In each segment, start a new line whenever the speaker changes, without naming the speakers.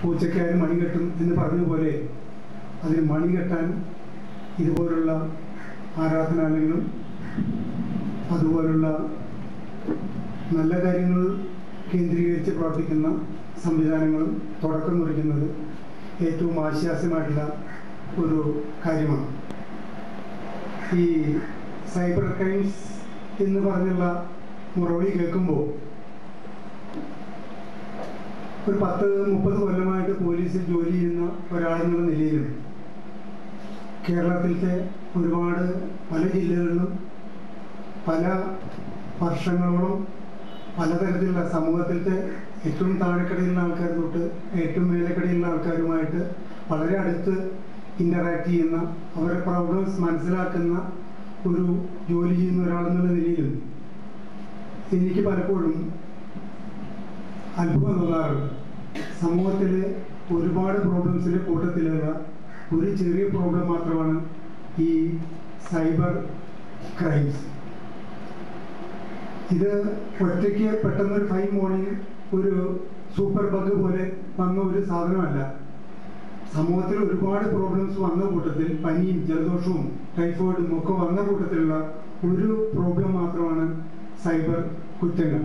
പൂച്ചയ്ക്കായാലും മണി കെട്ടും എന്ന് പറഞ്ഞ പോലെ അതിന് മണി കെട്ടാൻ ഇതുപോലുള്ള ആരാധനാലയങ്ങളും അതുപോലുള്ള നല്ല കാര്യങ്ങൾ കേന്ദ്രീകരിച്ച് പ്രവർത്തിക്കുന്ന സംവിധാനങ്ങളും തുടക്കം കുറിക്കുന്നത് ഏറ്റവും ആശ്വാസമായിട്ടുള്ള ഒരു കാര്യമാണ് ഈ സൈബർ ക്രൈംസ് എന്ന് പറഞ്ഞുള്ള മുറവിളി കേൾക്കുമ്പോൾ ഒരു പത്ത് മുപ്പത് കൊല്ലമായിട്ട് പോലീസിൽ ജോലി ചെയ്യുന്ന ഒരാളെന്നുള്ള നിലയിലും കേരളത്തിലത്തെ ഒരുപാട് പല ജില്ലകളിലും പല വർഷങ്ങളോളം പലതരത്തിലുള്ള സമൂഹത്തിലത്തെ ഏറ്റവും താഴെക്കടയിലുള്ള ആൾക്കാർ തൊട്ട് ഏറ്റവും മേലക്കടയിലുള്ള ആൾക്കാരുമായിട്ട് വളരെ അടുത്ത് ഇൻ്ററാക്ട് ചെയ്യുന്ന അവരുടെ പ്രോബ്ലംസ് മനസ്സിലാക്കുന്ന ഒരു ജോലി ചെയ്യുന്ന ഒരാളെന്നുള്ള നിലയിലും എനിക്ക് പലപ്പോഴും അത്ഭുതം തോന്നാറുണ്ട് സമൂഹത്തിൽ ഒരുപാട് പ്രോബ്ലംസിൻ്റെ കൂട്ടത്തിലുള്ള ഒരു ചെറിയ പ്രോബ്ലം മാത്രമാണ് ഈ സൈബർ ക്രൈംസ് ഇത് ഒറ്റയ്ക്ക് പെട്ടെന്നൊരു ഫൈവ് മോർണിംഗ് ഒരു സൂപ്പർ ബഗ് പോലെ വന്ന ഒരു സാധനമല്ല സമൂഹത്തിൽ ഒരുപാട് പ്രോബ്ലംസ് വന്ന കൂട്ടത്തിൽ പനിയും ജലദോഷവും ടൈഫോയിഡും ഒക്കെ വന്ന കൂട്ടത്തിലുള്ള ഒരു പ്രോബ്ലം മാത്രമാണ് സൈബർ കുറ്റങ്ങൾ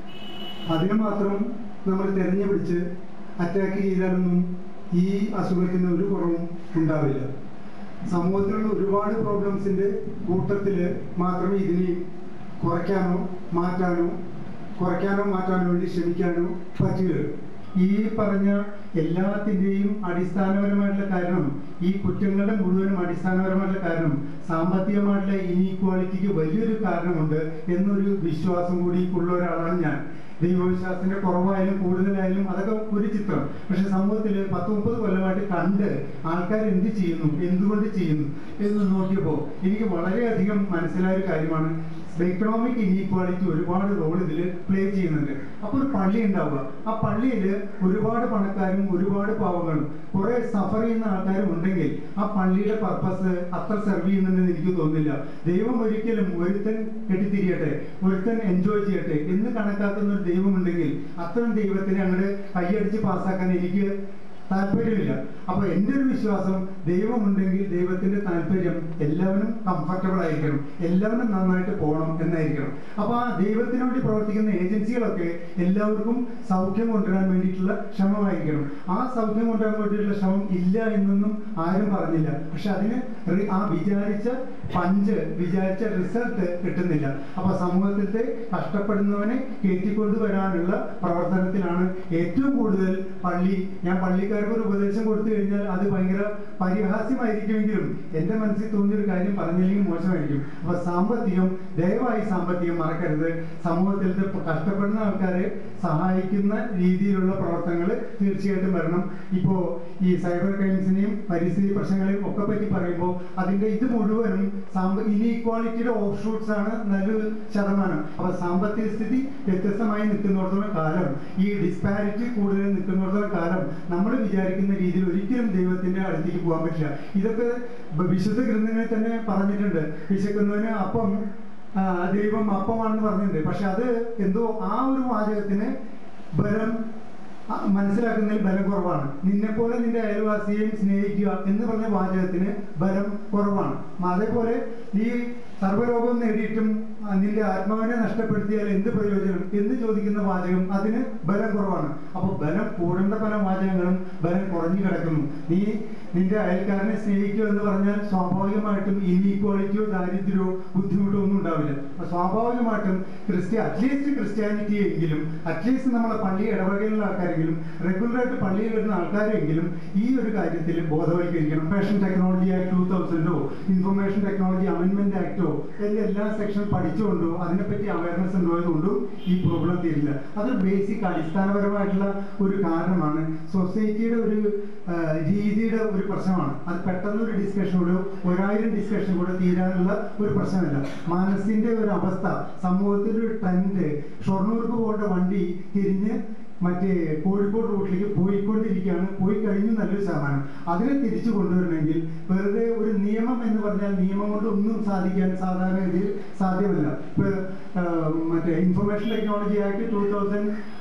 അതിന് മാത്രം നമ്മൾ തിരഞ്ഞു പിടിച്ച് അറ്റാക്ക് ചെയ്താലൊന്നും ഈ അസുഖത്തിന് ഒരു കുറവും ഉണ്ടാവില്ല സമൂഹത്തിലുള്ള ഒരുപാട് പ്രോബ്ലംസിൻ്റെ കൂട്ടത്തിൽ മാത്രമേ ഇതിനെ കുറയ്ക്കാനോ മാറ്റാനോ കുറയ്ക്കാനോ മാറ്റാനോ വേണ്ടി ശ്രമിക്കാനോ പറ്റുകയുള്ളൂ ഈ പറഞ്ഞ എല്ലാത്തിൻ്റെയും അടിസ്ഥാനപരമായിട്ടുള്ള കാരണം ഈ കുറ്റങ്ങളുടെ മുഴുവനും അടിസ്ഥാനപരമായിട്ടുള്ള കാരണം സാമ്പത്തികമായിട്ടുള്ള ഇനീക്വാളിറ്റിക്ക് വലിയൊരു കാരണമുണ്ട് എന്നൊരു വിശ്വാസം കൂടി ഉള്ള ഒരാളാണ് ഞാൻ ദൈവവിശ്വാസത്തിന്റെ കുറവായാലും കൂടുതലായാലും അതൊക്കെ ഒരു ചിത്രം പക്ഷെ സമൂഹത്തിൽ പത്ത് മുപ്പത് കൊല്ലമായിട്ട് കണ്ട് ആൾക്കാർ എന്ത് ചെയ്യുന്നു എന്തുകൊണ്ട് ചെയ്യുന്നു എന്ന് നോക്കിയപ്പോൾ എനിക്ക് വളരെയധികം മനസ്സിലായ ഒരു കാര്യമാണ് എക്കണോമിക് ഇനീക്വാളിറ്റി ഒരുപാട് റോൾ ഇതിൽ പ്ലേ ചെയ്യുന്നുണ്ട് അപ്പോൾ ഒരു പള്ളി ഉണ്ടാവുക ആ പള്ളിയിൽ ഒരുപാട് പണക്കാരും ഒരുപാട് പാവങ്ങളും കുറെ സഫർ ചെയ്യുന്ന ആൾക്കാരും ഉണ്ടെങ്കിൽ ആ പള്ളിയുടെ പർപ്പസ് അത്ര സെർവ് ചെയ്യുന്നുണ്ടെന്ന് എനിക്ക് തോന്നുന്നില്ല ദൈവം ഒരിക്കലും ഒരുത്തൻ കെട്ടിത്തിരിയട്ടെ ഒരുത്തൻ എൻജോയ് ചെയ്യട്ടെ എന്ന് കണക്കാക്കുന്ന ഒരു ദൈവമുണ്ടെങ്കിൽ അത്തരം ദൈവത്തിനെ അങ്ങോട്ട് കൈയടിച്ച് പാസ്സാക്കാൻ എനിക്ക് താല്പര്യമില്ല അപ്പൊ എൻ്റെ ഒരു വിശ്വാസം ദൈവമുണ്ടെങ്കിൽ ദൈവത്തിന്റെ താല്പര്യം എല്ലാവരും കംഫർട്ടബിൾ ആയിരിക്കണം എല്ലാവരും നന്നായിട്ട് പോകണം എന്നായിരിക്കണം അപ്പൊ ആ ദൈവത്തിന് വേണ്ടി പ്രവർത്തിക്കുന്ന ഏജൻസികളൊക്കെ എല്ലാവർക്കും സൗഖ്യം കൊണ്ടുവരാൻ വേണ്ടിയിട്ടുള്ള ശ്രമമായിരിക്കണം ആ സൗഖ്യം കൊണ്ടുവരാൻ വേണ്ടിയിട്ടുള്ള ശ്രമം ഇല്ല എന്നൊന്നും ആരും പറഞ്ഞില്ല പക്ഷെ അതിന് റി- ആ വിചാരിച്ച പഞ്ച് വിചാരിച്ച റിസൾട്ട് കിട്ടുന്നില്ല അപ്പൊ സമൂഹത്തിലത്തെ കഷ്ടപ്പെടുന്നവനെ കയറ്റിക്കൊണ്ടുവരാനുള്ള പ്രവർത്തനത്തിലാണ് ഏറ്റവും കൂടുതൽ പള്ളി ഞാൻ പള്ളിക്കാർക്ക് ഒരു ഉപദേശം കൊടുത്തു കഴിഞ്ഞാൽ അത് ഭയങ്കര പരിഹാസ്യമായിരിക്കുമെങ്കിലും എൻ്റെ മനസ്സിൽ തോന്നിയൊരു കാര്യം പറഞ്ഞില്ലെങ്കിൽ മോശമായിരിക്കും അപ്പൊ സാമ്പത്തികം ദയവായി സാമ്പത്തികം മറക്കരുത് സമൂഹത്തിലത്തെ പ- കഷ്ടപ്പെടുന്ന ആൾക്കാരെ സഹായിക്കുന്ന രീതിയിലുള്ള പ്രവർത്തനങ്ങൾ തീർച്ചയായിട്ടും വരണം ഇപ്പോൾ ഈ സൈബർ ക്രൈംസിനെയും പരിസ്ഥിതി പ്രശ്നങ്ങളെയും ഒക്കെ പറ്റി പറയുമ്പോൾ അതിന്റെ ഇത് മുഴുവനും സാമ്പ ഇനീക്വാളിറ്റിയുടെ ഓഫ് ഷൂട്ട്സ് ആണ് നല്ലൊരു ശതമാനം അപ്പൊ സാമ്പത്തിക സ്ഥിതി വ്യത്യസ്തമായി നിൽക്കുന്നിടത്തോളം കാലം ഈ ഡിസ്പാരിറ്റി കൂടുതൽ നിൽക്കുന്നിടത്തോളം കാലം നമ്മൾ വിചാരിക്കുന്ന രീതിയിൽ ഒരിക്കലും ദൈവത്തിന്റെ അടുത്തേക്ക് പോകാൻ പറ്റില്ല ഇതൊക്കെ ബ- വിശുദ്ധ ഗ്രന്ഥങ്ങളിൽ തന്നെ പറഞ്ഞിട്ടുണ്ട് വിശക്കുന്നവന് അപ്പം ആ, ദൈവം അപ്പമാണെന്ന് പറഞ്ഞിട്ടുണ്ട് പക്ഷെ അത് എന്തോ ആ ഒരു വാചകത്തിന് ബലം ആ, മനസ്സിലാക്കുന്നതിൽ ബലം കുറവാണ് നിന്നെ പോലെ നിന്റെ അയൽവാസിയെയും സ്നേഹിക്കുക എന്ന് പറഞ്ഞ വാചകത്തിന് ബലം കുറവാണ് അതേപോലെ ഈ സർവ്വരോഗം നേടിയിട്ടും ആ, നിന്റെ ആത്മാവിനെ നഷ്ടപ്പെടുത്തിയാൽ എന്ത് പ്രയോജനം എന്ന് ചോദിക്കുന്ന വാചകം അതിന് ബലം കുറവാണ് അപ്പൊ ബലം കൂടേണ്ട പല വാചകങ്ങളും ബലം കുറഞ്ഞു കിടക്കുന്നു നീ നിന്റെ അയൽക്കാരനെ സ്നേഹിക്കുക എന്ന് പറഞ്ഞാൽ സ്വാഭാവികമായിട്ടും ഇനീക്വാളിറ്റിയോ ദാരിദ്ര്യമോ ബുദ്ധിമുട്ടോ ഒന്നും ഉണ്ടാവില്ല അപ്പൊ സ്വാഭാവികമായിട്ടും ക്രിസ്ത്യ അറ്റ്ലീസ്റ്റ് ക്രിസ്ത്യാനിറ്റി എങ്കിലും അറ്റ്ലീസ്റ്റ് നമ്മളെ പള്ളി ഇടവകയിലുള്ള ആൾക്കാരെങ്കിലും റെഗുലറായിട്ട് പള്ളിയിൽ വരുന്ന ആൾക്കാരെങ്കിലും ഈ ഒരു കാര്യത്തിൽ ബോധവൽക്കരിക്കണം ഫാഷൻ ടെക്നോളജി ആക്ട് ടൂ തൗസൻഡോ ഇൻഫർമേഷൻ ടെക്നോളജി അമെന്റ്മെന്റ് ആക്ടോ എല്ലാം എല്ലാ സെക്ഷൻ പഠിച്ചുകൊണ്ടോ അതിനെപ്പറ്റി അവയർനെസ് ഉണ്ടായതുകൊണ്ടും ഈ പ്രോബ്ലം തീരില്ല അത് ബേസിക് അടിസ്ഥാനപരമായിട്ടുള്ള ഒരു കാരണമാണ് സൊസൈറ്റിയുടെ ഒരു ആ, രീതിയുടെ ഒരു പ്രശ്നമാണ് അത് പെട്ടെന്ന് ഒരു ഡിസ്കഷൻ കൂടെ ഒരായിരം ഡിസ്കഷൻ കൂടെ തീരാനുള്ള ഒരു പ്രശ്നമല്ല മനസ്സിന്റെ ഒരു അവസ്ഥ സമൂഹത്തിന്റെ ഒരു ട്രെൻഡ് ഷൊർണൂർക്ക് പോകേണ്ട വണ്ടി തിരിഞ്ഞ് മറ്റേ കോഴിക്കോട് റൂട്ടിലേക്ക് പോയിക്കൊണ്ടിരിക്കുകയാണ് പോയി കഴിഞ്ഞു നല്ലൊരു ശതമാനം അതിനെ തിരിച്ചു കൊണ്ടുവരണമെങ്കിൽ വെറുതെ ഒരു നിയമം എന്ന് പറഞ്ഞാൽ നിയമം കൊണ്ട് ഒന്നും സാധിക്കാൻ സാധാരണഗതിയിൽ സാധ്യമല്ല ഇപ്പൊ ആ, മറ്റേ information technology act two thousand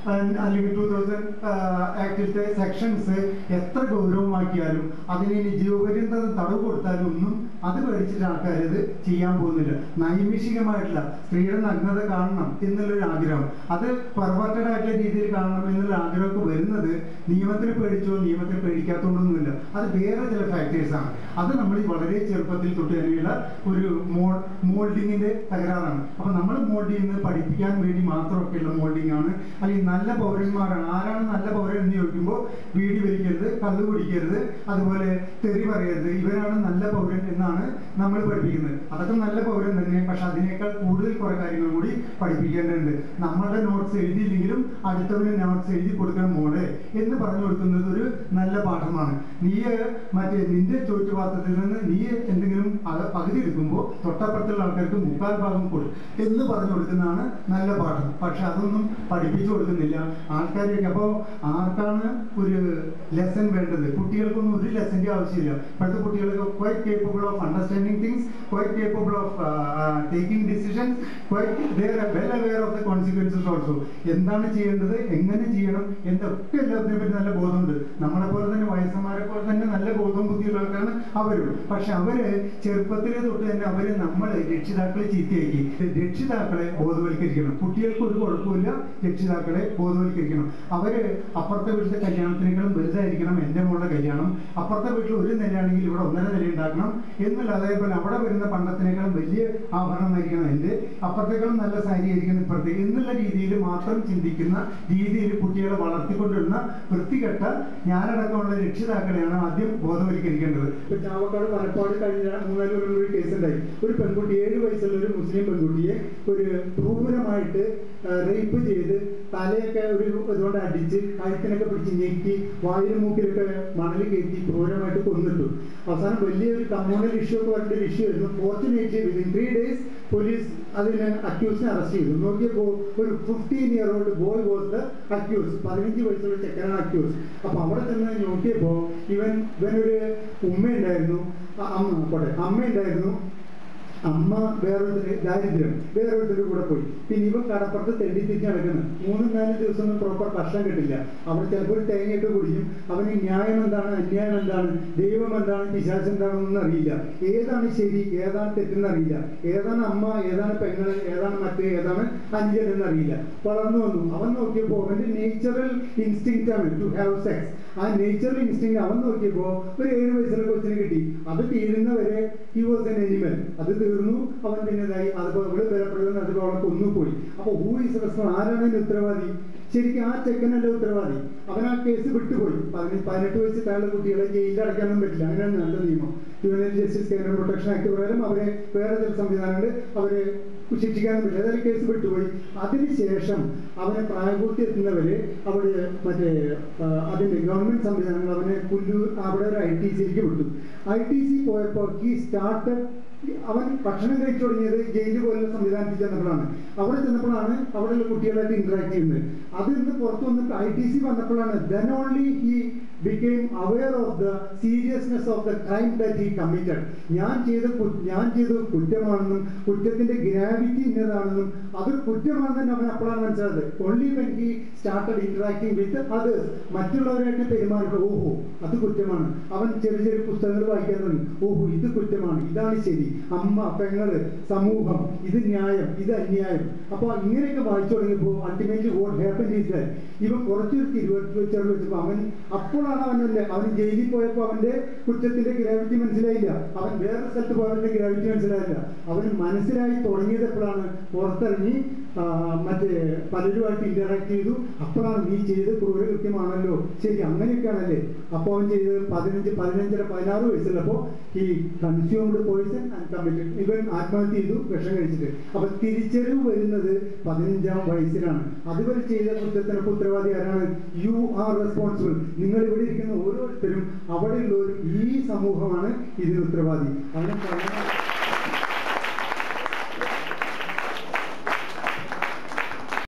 അല്ലെങ്കിൽ ടൂ തൗസൻഡ് ആക്ടിലത്തെ സെക്ഷൻസ് എത്ര ഗൗരവമാക്കിയാലും അതിന് ഇനി ജീവപര്യന്തം തടവ് കൊടുത്താലും ഒന്നും അത് പേടിച്ചിട്ട് ആൾക്കാർ ഇത് ചെയ്യാൻ പോകുന്നില്ല നൈമിഷികമായിട്ടുള്ള സ്ത്രീയുടെ നഗ്നത കാണണം എന്നുള്ളൊരു ആഗ്രഹം അത് പെർവർട്ടഡ് ആയിട്ടുള്ള രീതിയിൽ കാണണം എന്നുള്ള ആഗ്രഹമൊക്കെ വരുന്നത് നിയമത്തിന് പേടിച്ചോ നിയമത്തിന് പേടിക്കാത്തതുകൊണ്ടൊന്നുമില്ല അത് വേറെ ചില ഫാക്ടേഴ്സ് ആണ് അത് നമ്മൾ ഈ വളരെ ചെറുപ്പത്തിൽ തൊട്ട് തന്നെയുള്ള ഒരു മോ മോൾഡിങ്ങിന്റെ തകരാറാണ് അപ്പൊ നമ്മൾ മോൾഡ് ചെയ്യുന്നത് പഠിപ്പിക്കാൻ വേണ്ടി മാത്രമൊക്കെയുള്ള മോൾഡിംഗ് ആണ് അല്ലെങ്കിൽ നല്ല പൗരന്മാരാണ് ആരാണ് നല്ല പൗരൻ എന്ന് ചോദിക്കുമ്പോൾ വീടി വലിക്കരുത് കള്ളു കുടിക്കരുത് അതുപോലെ തെറി പറയരുത് ഇവരാണ് നല്ല പൗരൻ എന്നാണ് നമ്മൾ പഠിപ്പിക്കുന്നത് അതൊക്കെ നല്ല പൗരൻ തന്നെ പക്ഷെ അതിനേക്കാൾ കൂടുതൽ കുറെ കാര്യങ്ങൾ കൂടി പഠിപ്പിക്കേണ്ടതുണ്ട് നമ്മളുടെ നോട്ട്സ് എഴുതിയില്ലെങ്കിലും അടുത്തവന് നോട്ട്സ് എഴുതി കൊടുക്കാൻ മോളെ എന്ന് പറഞ്ഞു കൊടുക്കുന്നത് ഒരു നല്ല പാഠമാണ് നീ മറ്റേ നിന്റെ ചോറ്റുപാത്രത്തിൽ നിന്ന് നീ എന്തെങ്കിലും അക- പകുതി എടുക്കുമ്പോൾ തൊട്ടപ്പുറത്തുള്ള ആൾക്കാർക്ക് മുക്കാൽ ഭാഗം കൊടു എന്ന് പറഞ്ഞു കൊടുക്കുന്നതാണ് നല്ല പാഠം പക്ഷെ അതൊന്നും പഠിപ്പിച്ചു കൊടുക്കുന്നില്ല ആൾക്കാരെയൊക്കെ അപ്പോൾ ആർക്കാണ് ഒരു ലെസൺ വേണ്ടത് കുട്ടികൾക്കൊന്നും ഒരു ലെസൻ്റെ ആവശ്യമില്ല ഇപ്പോഴത്തെ കുട്ടികൾക്ക് quite capable of understanding things quite capable of taking decisions quite well aware of the consequences also എന്താണ് ചെയ്യേണ്ടത് എങ്ങനെ ചെയ്യണം എന്തൊക്കെ എല്ലാത്തിനെ പറ്റി നല്ല ബോധമുണ്ട് നമ്മളെ പോലെ തന്നെ വയസ്സന്മാരെ പോലെ തന്നെ നല്ല ബോധവും ബുദ്ധിയുള്ളവർക്കാണ് അവരും പക്ഷെ അവര് ചെറുപ്പത്തിലെ തൊട്ട് തന്നെ അവര് നമ്മളെ രക്ഷിതാക്കളെ ചീത്തയാക്കി രക്ഷിതാക്കളെ ബോധവൽക്കരിക്കണം കുട്ടികൾക്ക് ഒരു കുഴപ്പമില്ല രക്ഷിതാക്കളെ ബോധവൽക്കരിക്കണം അവര് അപ്പുറത്തെ വീട്ടിലെ കല്യാണത്തിനേക്കാളും വലുതായിരിക്കണം എൻ്റെ മോളുടെ കല്യാണം അപ്പുറത്തെ വീട്ടിൽ ഒരു നിലയാണെങ്കിൽ ഇവിടെ ഒന്നര നില ഉണ്ടാക്കണം എന്നുള്ള അതേപോലെ അവിടെ വരുന്ന പണ്ടത്തിനേക്കാളും വലിയ ആഭരണമായിരിക്കണം എൻ്റെ അപ്പുറത്തേക്കാളും നല്ല സാരി ആയിരിക്കണം ഇപ്പുറത്തേക്ക് എന്നുള്ള രീതിയിൽ മാത്രം ചിന്തിക്കുന്ന രീതിയിൽ കുട്ടികളെ വളർത്തിക്കൊണ്ടിരുന്ന വൃത്തികെട്ട ഞാനടക്കമുള്ള രക്ഷിതാക്കളെയാണ് ആദ്യം ബോധവൽക്കരിക്കേണ്ടത് ഇപ്പൊ ചാവക്കാട് പലപ്പാട് കഴിഞ്ഞ മൂന്നാല് കൊല്ലം ഒരു കേസ് ഉണ്ടായി ഒരു പെൺകുട്ടി ഏഴ് വയസ്സുള്ള ഒരു മുസ്ലിം പെൺകുട്ടിയെ ഒരു ക്രൂരമായിട്ട് റേപ്പ് ചെയ്ത് തലയൊക്കെ ഒരു ഇതുകൊണ്ട് അടിച്ച് കഴുത്തിനൊക്കെ പിടിച്ച് ഞെക്കി വായിലും മൂക്കിലൊക്കെ മണൽ കയറ്റി ക്രൂരമായിട്ട് കൊന്നിട്ടു അവസാനം വലിയൊരു കമ്മ്യൂണൽ ഇഷ്യൂ ഒക്കെ പറഞ്ഞ ഒരു ഇഷ്യൂ ആയിരുന്നു fortunately within three days police അതിന് അക്യൂസിനെ അറസ്റ്റ് ചെയ്തു നോക്കിയപ്പോൾ ഒരു fifteen year old boy was the accused പതിനഞ്ച് വയസ്സുള്ള ചെക്കനാണ് അക്യൂസ് അപ്പൊ അവിടെ ചെന്ന് നോക്കിയപ്പോൾ ഇവൻ ഇവനൊരു ഉമ്മയുണ്ടായിരുന്നു അ- അമ്മ പോട്ടെ അമ്മയുണ്ടായിരുന്നു അമ്മ വേറൊരുത്തര് ദാരിദ്ര്യം വേറൊരുത്തരുടെ കൂടെ പോയി പിന്നെ ഇവൻ കടപ്പുറത്ത് തെണ്ടി തിരിഞ്ഞ് നടക്കുന്നു മൂന്നും നാലും ദിവസം ഒന്നും പ്രോപ്പർ ഭക്ഷണം കിട്ടില്ല അവിടെ ചിലപ്പോൾ ഒരു തേങ്ങയിട്ട് കുടിക്കും അവന് ന്യായം എന്താണ് അന്യായം എന്താണ് ദൈവം എന്താണ് പിശാച് എന്താണെന്നൊന്നും അറിയില്ല ഏതാണ് ശരി ഏതാണ് തെറ്റെന്ന് അറിയില്ല ഏതാണ് അമ്മ ഏതാണ് പെങ്ങള് ഏതാണ് മറ്റേ ഏതാണ് അഞ്ചൻ എന്നറിയില്ല വളർന്നു വന്നു അവൻ നോക്കിയപ്പോൾ അവന്റെ നേച്ചുറൽ ഇൻസ്റ്റിങ് ആണ് ടു ഹാവ് സെക്സ് ആ നേച്ചുറൽ ഇൻസ്റ്റിങ് അവൻ നോക്കിയപ്പോൾ ഒരു ഏഴ് വയസ്സുള്ള കൊച്ചിനെ കിട്ടി അത് തീരുന്നവരെ ഹി വാസ് എൻ എനിമൽ അത് തീർന്നു അവൻ പിന്നെ ഇതായി അതിപ്പോൾ ഇവിടെ ബലപ്പെടുന്നത് അതിപ്പോൾ അവളെ കൊന്നുപോയി അപ്പോൾ ഹൂ ഈസ് റെസ്പോൺ ആരാണ് ഇതിന് ഉത്തരവാദി ശരിക്കും ആ ചെക്കനല്ല ഉത്തരവാദി അവൻ ആ കേസ് വിട്ടുപോയി പതിനെട്ട് പതിനെട്ട് വയസ്സ് താഴെ കുട്ടികളെ ജയിലിൽ അടയ്ക്കാനൊന്നും പറ്റില്ല അങ്ങനെയാണ് നല്ല നിയമം ജുവനൈൽ ജസ്റ്റിസ് കേന്ദ്ര പ്രൊട്ടക്ഷൻ ആക്ട് പ്രകാരം അവരെ വേറെ ചില സംവിധാനങ്ങൾ അവരെ ശിക്ഷിക്കാനും പറ്റില്ല അതായത് കേസ് വിട്ടുപോയി അതിനുശേഷം അവനെ പ്രായപൂർത്തി എത്തുന്നവരെ അവിടെ മറ്റേ ആ, അതിന്റെ ഗവൺമെന്റ് സംവിധാനങ്ങൾ അവനെ പുല്ലൂർ അവിടെ ഒരു ഐ ടി സിയിലേക്ക് വിട്ടു ഐ ടി സി പോയപ്പോൾ ഈ സ്റ്റാർട്ട് അവൻ ഭക്ഷണം കഴിച്ചു തുടങ്ങിയത് ജയിൽ പോലുള്ള സംവിധാനത്തിൽ ചെന്നപ്പോഴാണ് അവിടെ ചെന്നപ്പോഴാണ് അവിടെയുള്ള കുട്ടികളായിട്ട് ഇന്ററാക്ട് ചെയ്യുന്നത് അതിൽ നിന്ന് പുറത്തു വന്നിട്ട് ഐ ടി സി വന്നപ്പോഴാണ് then only he became aware of the seriousness of the crime that he committed ഞാൻ ചെയ്ത കു- ഞാൻ ചെയ്തത് കുറ്റമാണെന്നും കുറ്റത്തിന്റെ ഗ്രാവിറ്റി ഇന്നതാണെന്നും അത് കുറ്റമാണെന്ന് അവൻ അപ്പോഴാണ് മനസ്സിലായത് only when he started interacting with others മറ്റുള്ളവരായിട്ട് പെരുമാറിയിട്ട് ഓഹോ അത് കുറ്റമാണ് അവൻ ചെറിയ ചെറിയ പുസ്തകങ്ങൾ വായിക്കാൻ തുടങ്ങി ഓഹോ ഇത് കുറ്റമാണ് ഇതാണ് ശരി അമ്മ പെങ്ങള് സമൂഹം ഇത് ന്യായം ഇത് അന്യായം അപ്പൊ ഇങ്ങനെയൊക്കെ വായിച്ചു തുടങ്ങിയപ്പോൾ ultimately what happen is that ഇവൻ കുറച്ചൊരു തിരുവനന്തപുരം വെച്ചപ്പോൾ അവൻ അപ്പോഴാണ് അവനല്ലേ അവൻ ജയിലിൽ പോയപ്പോൾ അവന്റെ കുറ്റത്തിന്റെ ഗ്രാവിറ്റി മനസ്സിലായില്ല അവൻ വേറെ സ്ഥലത്ത് പോയവന്റെ ഗ്രാവിറ്റി മനസ്സിലായില്ല അവന് മനസ്സിലായി തുടങ്ങിയതെപ്പോഴാണ് പുറത്തിറങ്ങി ആ, മറ്റേ പലരുമായിട്ട് ഇന്ററാക്ട് ചെയ്തു അപ്പോഴാണ് നീ ചെയ്ത് ക്രൂരകൃത്യമാണല്ലോ ശരി അങ്ങനെയൊക്കെയാണല്ലേ അപ്പോൾ അവൻ ചെയ്തത് പതിനഞ്ച് പതിനഞ്ചര പതിനാറ് വയസ്സുള്ളപ്പോൾ ഈ കൺസ്യൂംഡ് പോയിസൺ ആൻഡ് കമ്മിറ്റഡ് ഇവൻ ആത്മഹത്യ ചെയ്തു വിഷം കഴിച്ചിട്ട് അപ്പൊ തിരിച്ചറിവ് വരുന്നത് പതിനഞ്ചാം വയസ്സിലാണ് അതുവരെ ചെയ്ത കുറ്റത്തിനൊക്കെ ഉത്തരവാദി ആരാണ് യു ആർ റെസ്പോൺസിബിൾ നിങ്ങൾ ഇവിടെ ഇരിക്കുന്ന ഓരോരുത്തരും അവിടെയുള്ളവരും ഈ സമൂഹമാണ് ഇതിന് ഉത്തരവാദി അതിനെ പറയാൻ